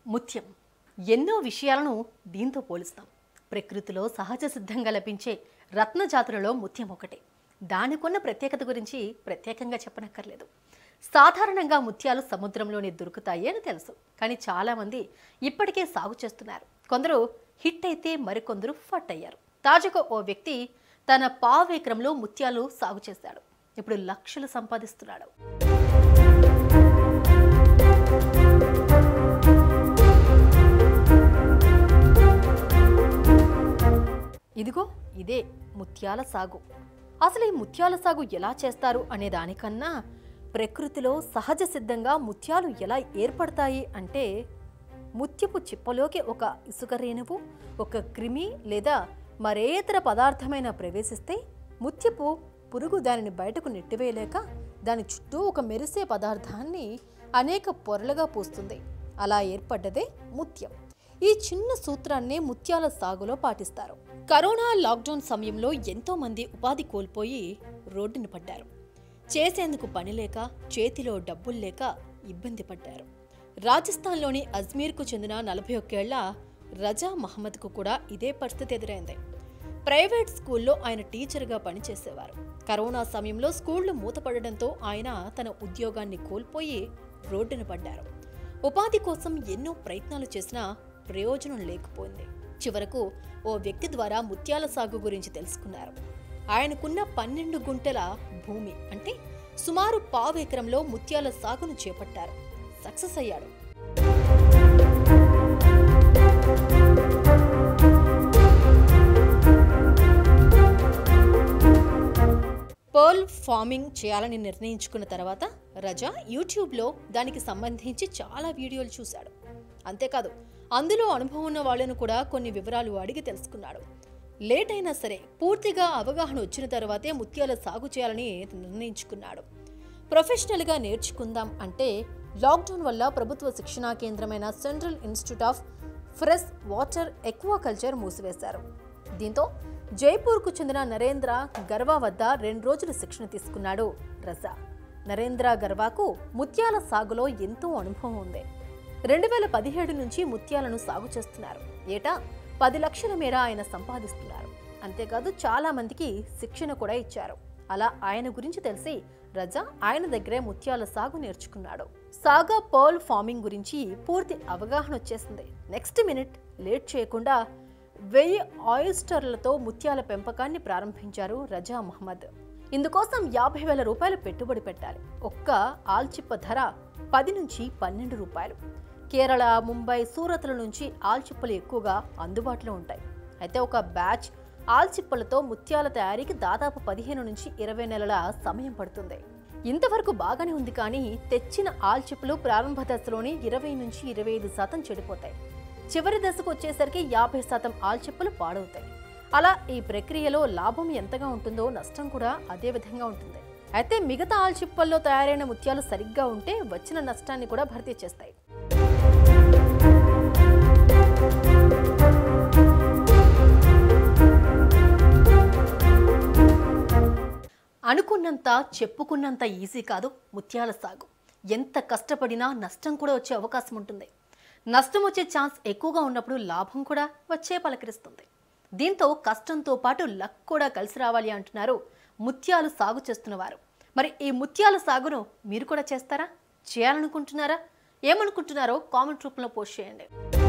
ముత్యం ఎన్నో విషయాలను దీంతో పోలుస్తాం ప్రకృతిలో సహజ సిద్ధంగా లభించే రత్న జాతులలో ముత్యం ఒకటి దానికున్న ప్రత్యేకత గురించి ప్రత్యేకంగా చెప్పనక్కర్లేదు సాధారణంగా ముత్యాలు సముద్రంలోనే దొరుకుతాయి అని తెలుసు కానీ చాలామంది ఇప్పటికే సాగు చేస్తున్నారు కొందరు హిట్ అయితే మరికొందరు ఫట్ అయ్యారు తాజాగా ఓ వ్యక్తి తన పావు ఎకరంలో ముత్యాలు సాగు చేశాడు ఇప్పుడు లక్షలు సంపాదిస్తున్నాడు ఇదిగో ఇదే ముత్యాల సాగు అసలు ఈ ముత్యాల సాగు ఎలా చేస్తారు అనే దానికన్నా ప్రకృతిలో సహజ సిద్ధంగా ముత్యాలు ఎలా ఏర్పడతాయి అంటే ముత్యపు చిప్పలోకి ఒక ఇసుక రేణువు ఒక క్రిమి లేదా మరే ఇతర పదార్థమైన ప్రవేశిస్తే ముత్యపు పురుగు దానిని బయటకు నెట్టివేయలేక దాని చుట్టూ ఒక మెరిసే పదార్థాన్ని అనేక పొరలుగా పూస్తుంది అలా ఏర్పడ్డదే ముత్యం ఈ చిన్న సూత్రాన్నే ముత్యాల సాగులో పాటిస్తారు కరోనా లాక్డౌన్ సమయంలో ఎంతో మంది ఉపాధి కోల్పోయి రోడ్డున పడ్డారు చేసేందుకు పని లేక చేతిలో డబ్బులు లేక ఇబ్బంది పడ్డారు రాజస్థాన్లోని అజ్మీర్కు చెందిన నలభై ఒక్కేళ్ల రజా మహమ్మద్కు కూడా ఇదే పరిస్థితి ఎదురైంది ప్రైవేట్ స్కూల్లో ఆయన టీచర్గా పనిచేసేవారు కరోనా సమయంలో స్కూళ్లు మూతపడడంతో ఆయన తన ఉద్యోగాన్ని కోల్పోయి రోడ్డున పడ్డారు ఉపాధి కోసం ఎన్నో ప్రయత్నాలు చేసినా ప్రయోజనం లేకపోయింది చివరకు ఓ వ్యక్తి ద్వారా ముత్యాల సాగు గురించి తెలుసుకున్నారు ఆయనకున్న పన్నెండు గుంటల భూమి అంటే సుమారు పావు ఎకరంలో ముత్యాల సాగును చేపట్టారు సక్సెస్ అయ్యాడు పర్ల్ ఫార్మింగ్ చేయాలని నిర్ణయించుకున్న తర్వాత రజా యూట్యూబ్లో దానికి సంబంధించి చాలా వీడియోలు చూశాడు అంతేకాదు అందులో అనుభవం ఉన్న వాళ్ళను కూడా కొన్ని వివరాలు అడిగి తెలుసుకున్నాడు లేట్ అయినా సరే పూర్తిగా అవగాహన వచ్చిన తర్వాతే ముత్యాల సాగు చేయాలని నిర్ణయించుకున్నాడు ప్రొఫెషనల్గా నేర్చుకుందాం అంటే లాక్డౌన్ వల్ల ప్రభుత్వ శిక్షణా కేంద్రమైన central institute of fresh water aquaculture మూసివేశారు దీంతో జైపూర్కు చెందిన నరేంద్ర గర్వా వద్ద రెండు రోజులు శిక్షణ తీసుకున్నాడు రజా నరేంద్ర గర్వాకు ముత్యాల సాగులో ఎంతో అనుభవం ఉంది రెండు వేల పదిహేడు నుంచి ముత్యాలను సాగు చేస్తున్నారు ఏటా పది లక్షల మేర ఆయన సంపాదిస్తున్నారు అంతేకాదు చాలా మందికి శిక్షణ కూడా ఇచ్చారు అలా ఆయన గురించి తెలిసి రజా ఆయన దగ్గరే ముత్యాల సాగు నేర్చుకున్నాడు సాగా పర్ల్ ఫార్మింగ్ గురించి పూర్తి అవగాహన వచ్చేసింది నెక్స్ట్ మినిట్ లేట్ చేయకుండా వెయ్యి ఆయిస్టర్లతో ముత్యాల పెంపకాన్ని ప్రారంభించారు రజా మహమ్మద్ ఇందుకోసం యాభై వేల రూపాయలు పెట్టుబడి పెట్టాలి ఒక్క ఆల్చిప్ప ధర పది నుంచి పన్నెండు రూపాయలు కేరళ ముంబై సూరత్ల నుంచి ఆల్చిప్పలు ఎక్కువగా అందుబాటులో ఉంటాయి అయితే ఒక బ్యాచ్ ఆల్చిప్పలతో ముత్యాల తయారీకి దాదాపు పదిహేను నుంచి ఇరవై నెలల సమయం పడుతుంది ఇంతవరకు బాగానే ఉంది కానీ తెచ్చిన ఆల్చిప్పలు ప్రారంభ దశలోనే ఇరవై నుంచి ఇరవై ఐదు శాతం చెడిపోతాయి చివరి దశకు వచ్చేసరికి యాభై శాతం ఆల్చిప్పలు పాడవుతాయి అలా ఈ ప్రక్రియలో లాభం ఎంతగా ఉంటుందో నష్టం కూడా అదే విధంగా ఉంటుంది అయితే మిగతా ఆల్చిప్పల్లో తయారైన ముత్యాలు సరిగ్గా ఉంటే వచ్చిన నష్టాన్ని కూడా భర్తీ చేస్తాయి అనుకున్నంత చెప్పుకున్నంత ఈజీ కాదు ముత్యాల సాగు ఎంత కష్టపడినా నష్టం కూడా వచ్చే అవకాశం ఉంటుంది నష్టం వచ్చే ఛాన్స్ ఎక్కువగా ఉన్నప్పుడు లాభం కూడా వచ్చే పలకరిస్తుంది దీంతో కష్టంతో పాటు లక్ కూడా కలిసి రావాలి అంటున్నారు ముత్యాలు సాగు చేస్తున్నవారు మరి ఈ ముత్యాల సాగును మీరు కూడా చేస్తారా చేయాలనుకుంటున్నారా ఏమనుకుంటున్నారో కామెంట్ రూపంలో పోస్ట్ చేయండి